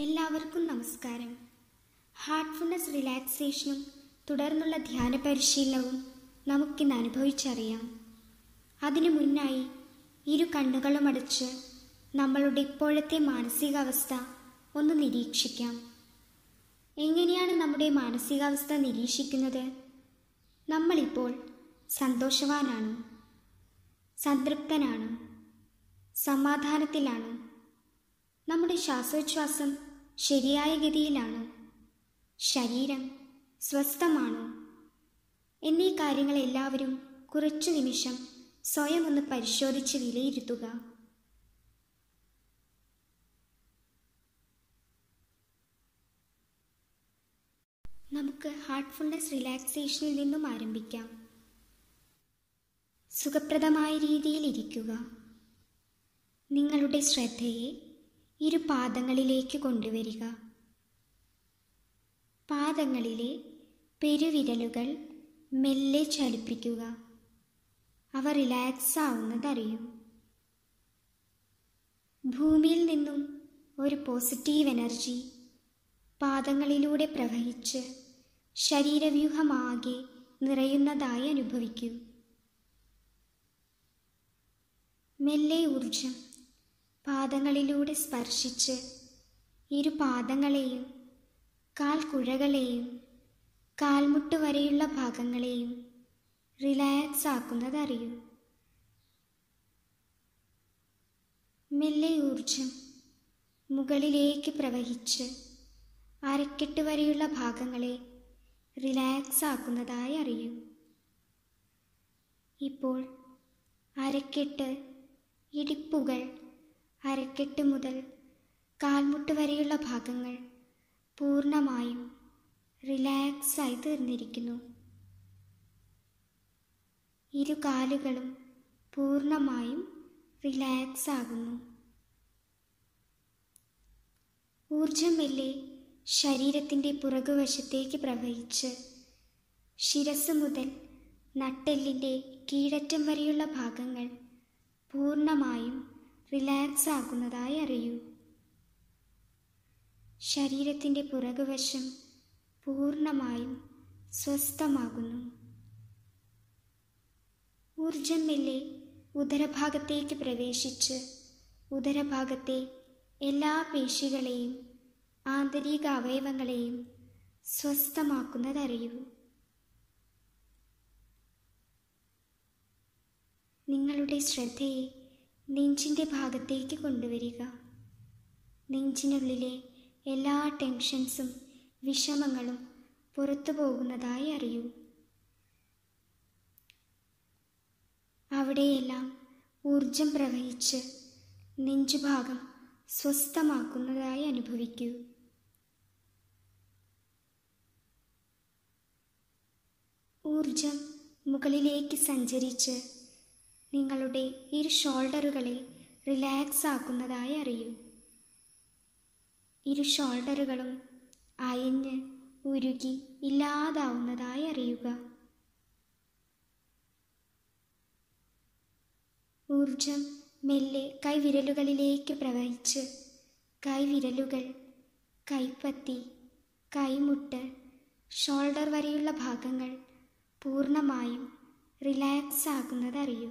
എല്ലാവർക്കും നമസ്കാരം ഹാർട്ട്ഫുൾനെസ് റിലാക്സേഷനും തുടർന്നുള്ള ധ്യാന പരിശീലനവും നമുക്കിന്ന് അനുഭവിച്ചറിയാം അതിനു മുന്നായി ഇരു കണ്ണുകളും അടച്ച് നമ്മളുടെ ഇപ്പോഴത്തെ മാനസികാവസ്ഥ ഒന്ന് നിരീക്ഷിക്കാം എങ്ങനെയാണ് നമ്മുടെ മാനസികാവസ്ഥ നിരീക്ഷിക്കുന്നത് നമ്മളിപ്പോൾ സന്തോഷവാനാണ് സംതൃപ്തനാണ് സമാധാനത്തിലാണ് നമ്മുടെ ശ്വാസോച്ഛ്വാസം ശരിയായ ഗതിയിലാണോ ശരീരം സ്വസ്ഥമാണോ എന്നീ കാര്യങ്ങളെല്ലാവരും കുറച്ചു നിമിഷം സ്വയം ഒന്ന് പരിശോധിച്ച് വിലയിരുത്തുക നമുക്ക് ഹാർട്ട്ഫുൾനെസ് റിലാക്സേഷനിൽ നിന്നും ആരംഭിക്കാം സുഖപ്രദമായ രീതിയിൽ ഇരിക്കുക നിങ്ങളുടെ ശ്രദ്ധയെ ഇരു പാദങ്ങളിലേക്ക് കൊണ്ടുവരിക പാദങ്ങളിലെ പെരുവിരലുകൾ മെല്ലെ ചലിപ്പിക്കുക അവ റിലാക്സ് ആവുന്നതറിയും ഭൂമിയിൽ നിന്നും ഒരു പോസിറ്റീവ് എനർജി പാദങ്ങളിലൂടെ പ്രവഹിച്ച് ശരീരവ്യൂഹമാകെ നിറയുന്നതായി അനുഭവിക്കൂ മെല്ലെ ഊർജം പാദങ്ങളിലൂടെ സ്പർശിച്ച് ഇരു പാദങ്ങളെയും കാൽക്കുഴകളെയും കാൽമുട്ട് വരെയുള്ള ഭാഗങ്ങളെയും റിലാക്സ് ആക്കുന്നതറിയൂ മെല്ലെ ഊർജം മുകളിലേക്ക് പ്രവഹിച്ച് അരക്കെട്ട് വരെയുള്ള ഭാഗങ്ങളെ റിലാക്സ് ആക്കുന്നതായി അറിയൂ ഇപ്പോൾ അരക്കെട്ട് ഇടിപ്പുകൾ അരക്കെട്ട് മുതൽ കാൽമുട്ട് വരെയുള്ള ഭാഗങ്ങൾ പൂർണ്ണമായും റിലാക്സ് ആയി തീർന്നിരിക്കുന്നു ഇരു കാലുകളും പൂർണ്ണമായും റിലാക്സ് ആകുന്നു ഊർജം മെല്ലെ ശരീരത്തിൻ്റെ പുറകുവശത്തേക്ക് പ്രവഹിച്ച് ശിരസ് മുതൽ നട്ടെല്ലിൻ്റെ കീഴറ്റം വരെയുള്ള ഭാഗങ്ങൾ പൂർണ്ണമായും റിലാക്സ് ആകുന്നതായി അറിയൂ ശരീരത്തിൻ്റെ പുറകുവശം പൂർണ്ണമായും സ്വസ്ഥമാകുന്നു ഊർജം മെല്ലെ ഉദരഭാഗത്തേക്ക് പ്രവേശിച്ച് ഉദരഭാഗത്തെ എല്ലാ പേശികളെയും ആന്തരിക അവയവങ്ങളെയും സ്വസ്ഥമാക്കുന്നതറിയൂ നിങ്ങളുടെ ശ്രദ്ധയെ നെഞ്ചിൻ്റെ ഭാഗത്തേക്ക് കൊണ്ടുവരിക നെഞ്ചിനുള്ളിലെ എല്ലാ ടെൻഷൻസും വിഷമങ്ങളും പുറത്തു പോകുന്നതായി അറിയൂ അവിടെയെല്ലാം ഊർജം പ്രവഹിച്ച് നെഞ്ചുഭാഗം സ്വസ്ഥമാക്കുന്നതായി അനുഭവിക്കൂ ഊർജം മുകളിലേക്ക് സഞ്ചരിച്ച് നിങ്ങളുടെ ഇരു ഷോൾഡറുകളെ റിലാക്സ് ആക്കുന്നതായി അറിയൂ ഇരു ഷോൾഡറുകളും അയഞ്ഞ് ഉരുകി ഇല്ലാതാവുന്നതായി അറിയുക ഊർജം മെല്ലെ കൈവിരലുകളിലേക്ക് പ്രവഹിച്ച് കൈവിരലുകൾ കൈപ്പത്തി കൈമുട്ട് ഷോൾഡർ വരെയുള്ള ഭാഗങ്ങൾ പൂർണ്ണമായും റിലാക്സ് ആകുന്നതറിയൂ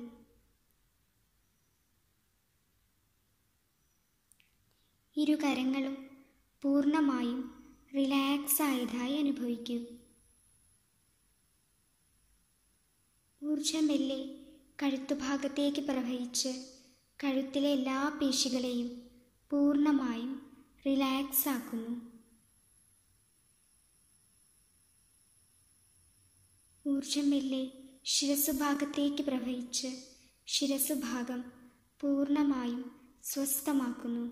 ഇരു കരങ്ങളും പൂർണ്ണമായും റിലാക്സ് ആയതായി അനുഭവിക്കൂ ഊർജമെല്ലെ കഴുത്തുഭാഗത്തേക്ക് പ്രവഹിച്ച് കഴുത്തിലെ എല്ലാ പേശികളെയും പൂർണ്ണമായും റിലാക്സ് ആക്കുന്നു ഊർജമെല്ലെ ശിരസുഭാഗത്തേക്ക് പ്രവഹിച്ച് ശിരസുഭാഗം പൂർണ്ണമായും സ്വസ്ഥമാക്കുന്നു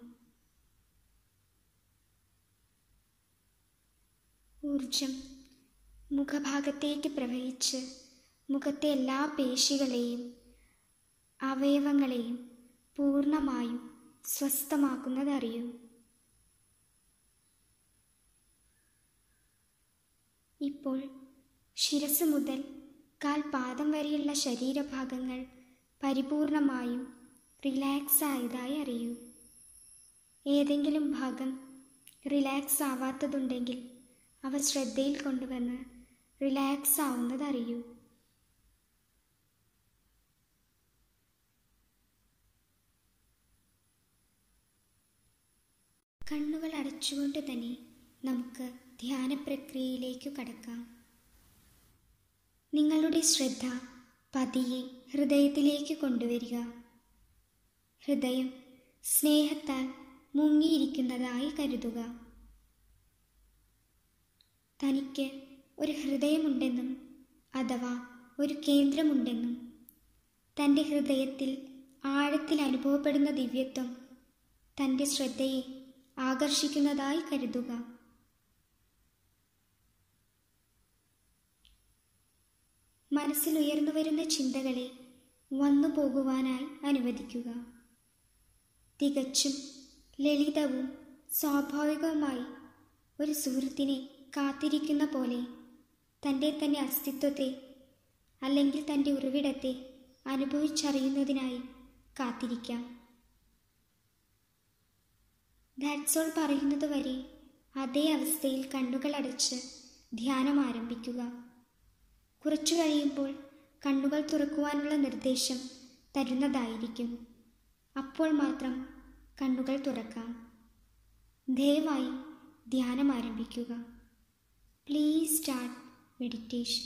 ഊർജം മുഖഭാഗത്തേക്ക് പ്രവഹിച്ച് മുഖത്തെ എല്ലാ പേശികളെയും അവയവങ്ങളെയും പൂർണ്ണമായും സ്വസ്ഥമാക്കുന്നതറിയൂ ഇപ്പോൾ ശിരസ് മുതൽ കാൽപാദം വരെയുള്ള ശരീരഭാഗങ്ങൾ പരിപൂർണമായും റിലാക്സ് ആയതായി അറിയൂ ഏതെങ്കിലും ഭാഗം റിലാക്സ് ആവാത്തതുണ്ടെങ്കിൽ അവ ശ്രദ്ധയിൽ കൊണ്ടുവന്ന് റിലാക്സ് ആവുന്നതറിയൂ കണ്ണുകൾ അടച്ചുകൊണ്ട് തന്നെ നമുക്ക് ധ്യാന പ്രക്രിയയിലേക്കു കടക്കാം നിങ്ങളുടെ ശ്രദ്ധ പതിയെ ഹൃദയത്തിലേക്ക് കൊണ്ടുവരിക ഹൃദയം സ്നേഹത്താൽ മുങ്ങിയിരിക്കുന്നതായി കരുതുക തനിക്ക് ഒരു ഹൃദയമുണ്ടെന്നും അഥവാ ഒരു കേന്ദ്രമുണ്ടെന്നും തൻ്റെ ഹൃദയത്തിൽ ആഴത്തിൽ അനുഭവപ്പെടുന്ന ദിവ്യത്വം തൻ്റെ ശ്രദ്ധയെ ആകർഷിക്കുന്നതായി കരുതുക മനസ്സിൽ ഉയർന്നു വരുന്ന ചിന്തകളെ വന്നു പോകുവാനായി അനുവദിക്കുക തികച്ചും ലളിതവും സ്വാഭാവികവുമായി ഒരു സുഹൃത്തിനെ കാത്തിരിക്കുന്ന പോലെ തൻ്റെ തന്നെ അസ്തിത്വത്തെ അല്ലെങ്കിൽ തൻ്റെ ഉറവിടത്തെ അനുഭവിച്ചറിയുന്നതിനായി കാത്തിരിക്കാം ദാറ്റ്സ് ഓൾ പറയുന്നത് വരെ അതേ അവസ്ഥയിൽ കണ്ണുകൾ അടച്ച് ധ്യാനം ആരംഭിക്കുക കുറച്ചു കഴിയുമ്പോൾ കണ്ണുകൾ തുറക്കുവാനുള്ള നിർദ്ദേശം തരുന്നതായിരിക്കും അപ്പോൾ മാത്രം കണ്ണുകൾ തുറക്കാം ദയവായി ധ്യാനം ആരംഭിക്കുക please start meditation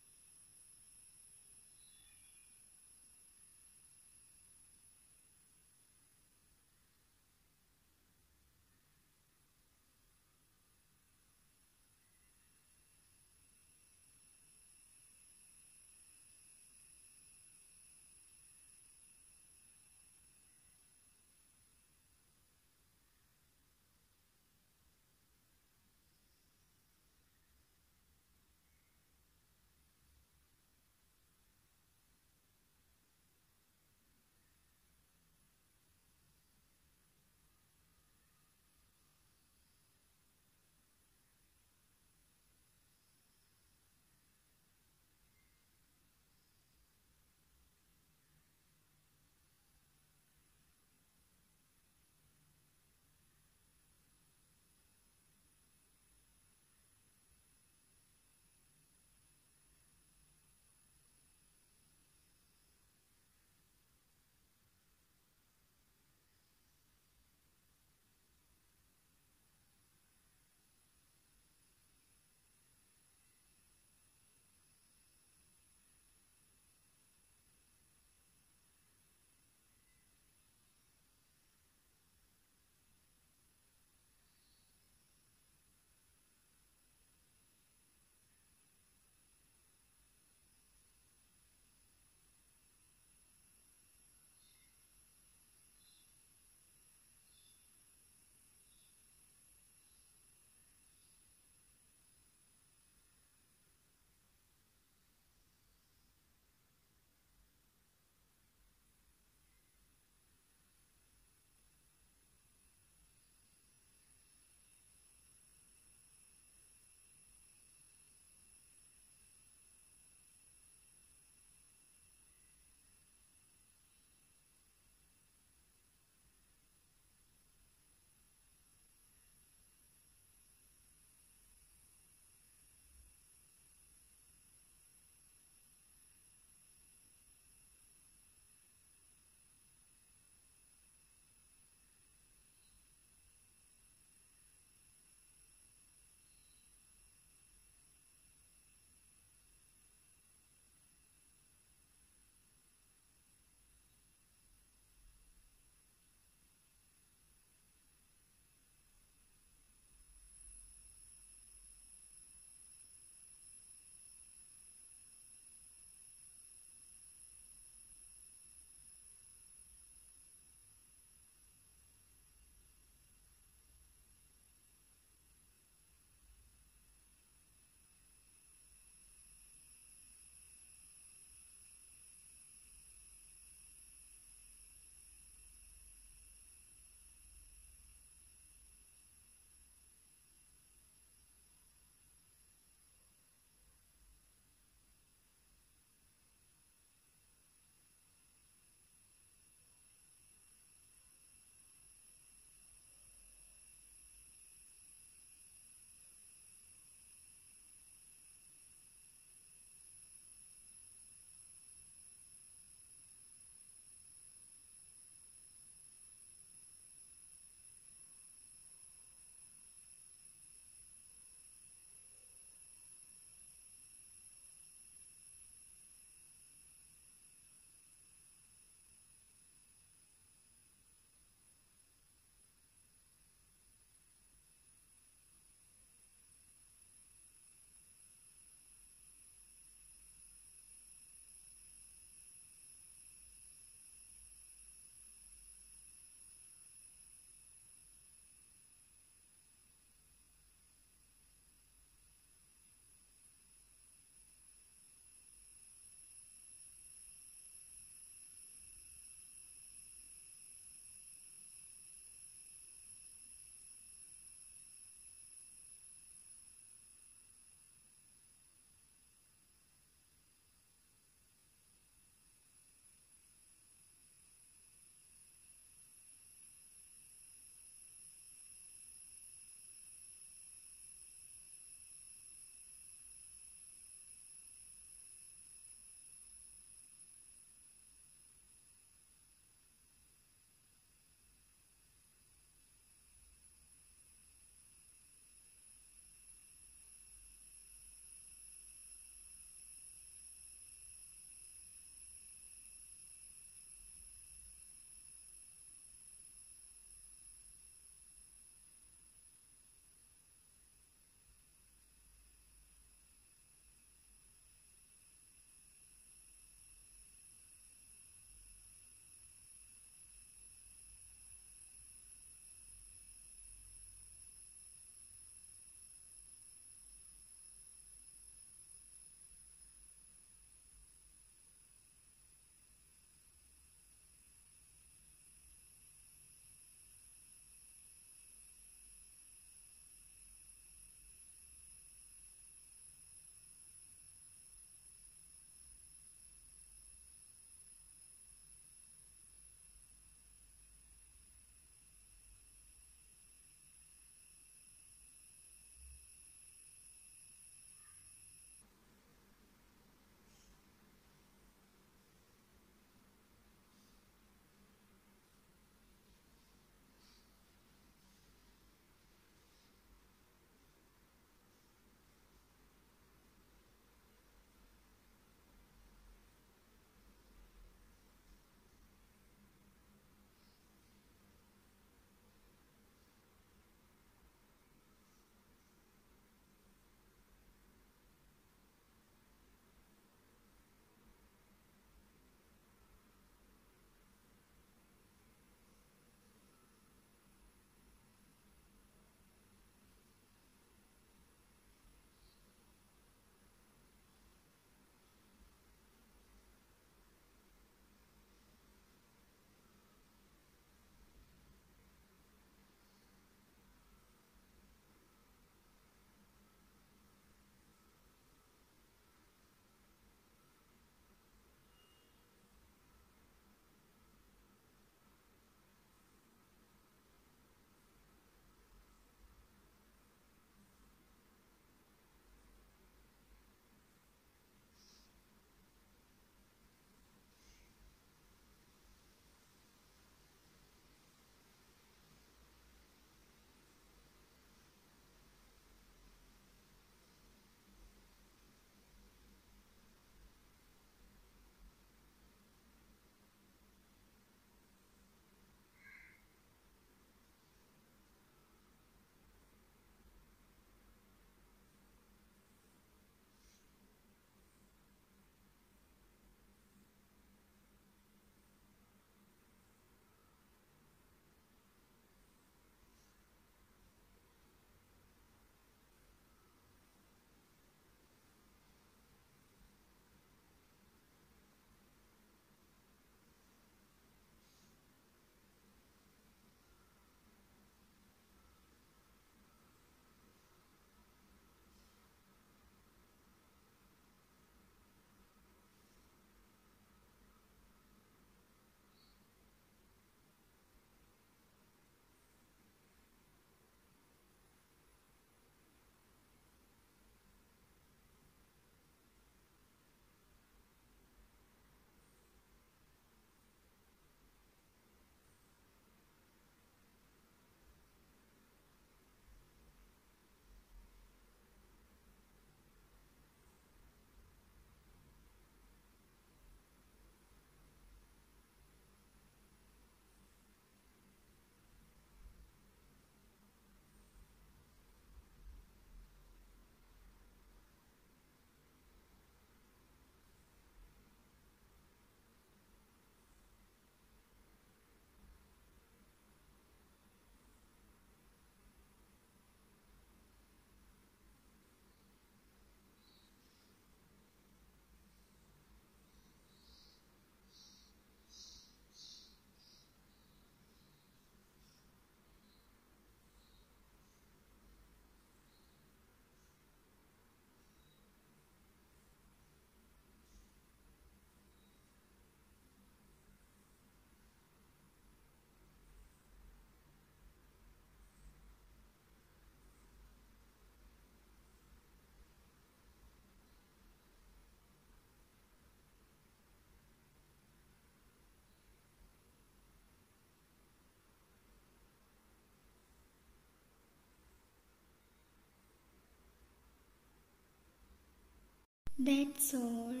that's all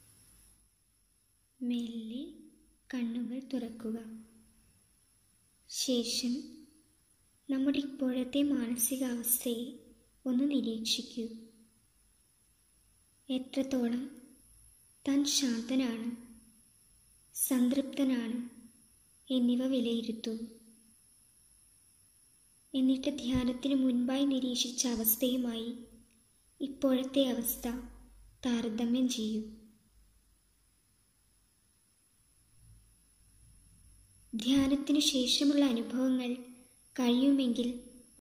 മെല്ലെ കണ്ണുകൾ തുറക്കുക ശേഷം നമ്മുടെ ഇപ്പോഴത്തെ മാനസികാവസ്ഥയെ ഒന്ന് നിരീക്ഷിക്കൂ എത്രത്തോളം താൻ ശാന്തനാണ് സംതൃപ്തനാണ് എന്നിവ വിലയിരുത്തൂ എന്നിട്ട് ധ്യാനത്തിന് മുൻപായി നിരീക്ഷിച്ച അവസ്ഥയുമായി ഇപ്പോഴത്തെ അവസ്ഥ താരതമ്യം ചെയ്യൂ ധ്യാനത്തിനു ശേഷമുള്ള അനുഭവങ്ങൾ കഴിയുമെങ്കിൽ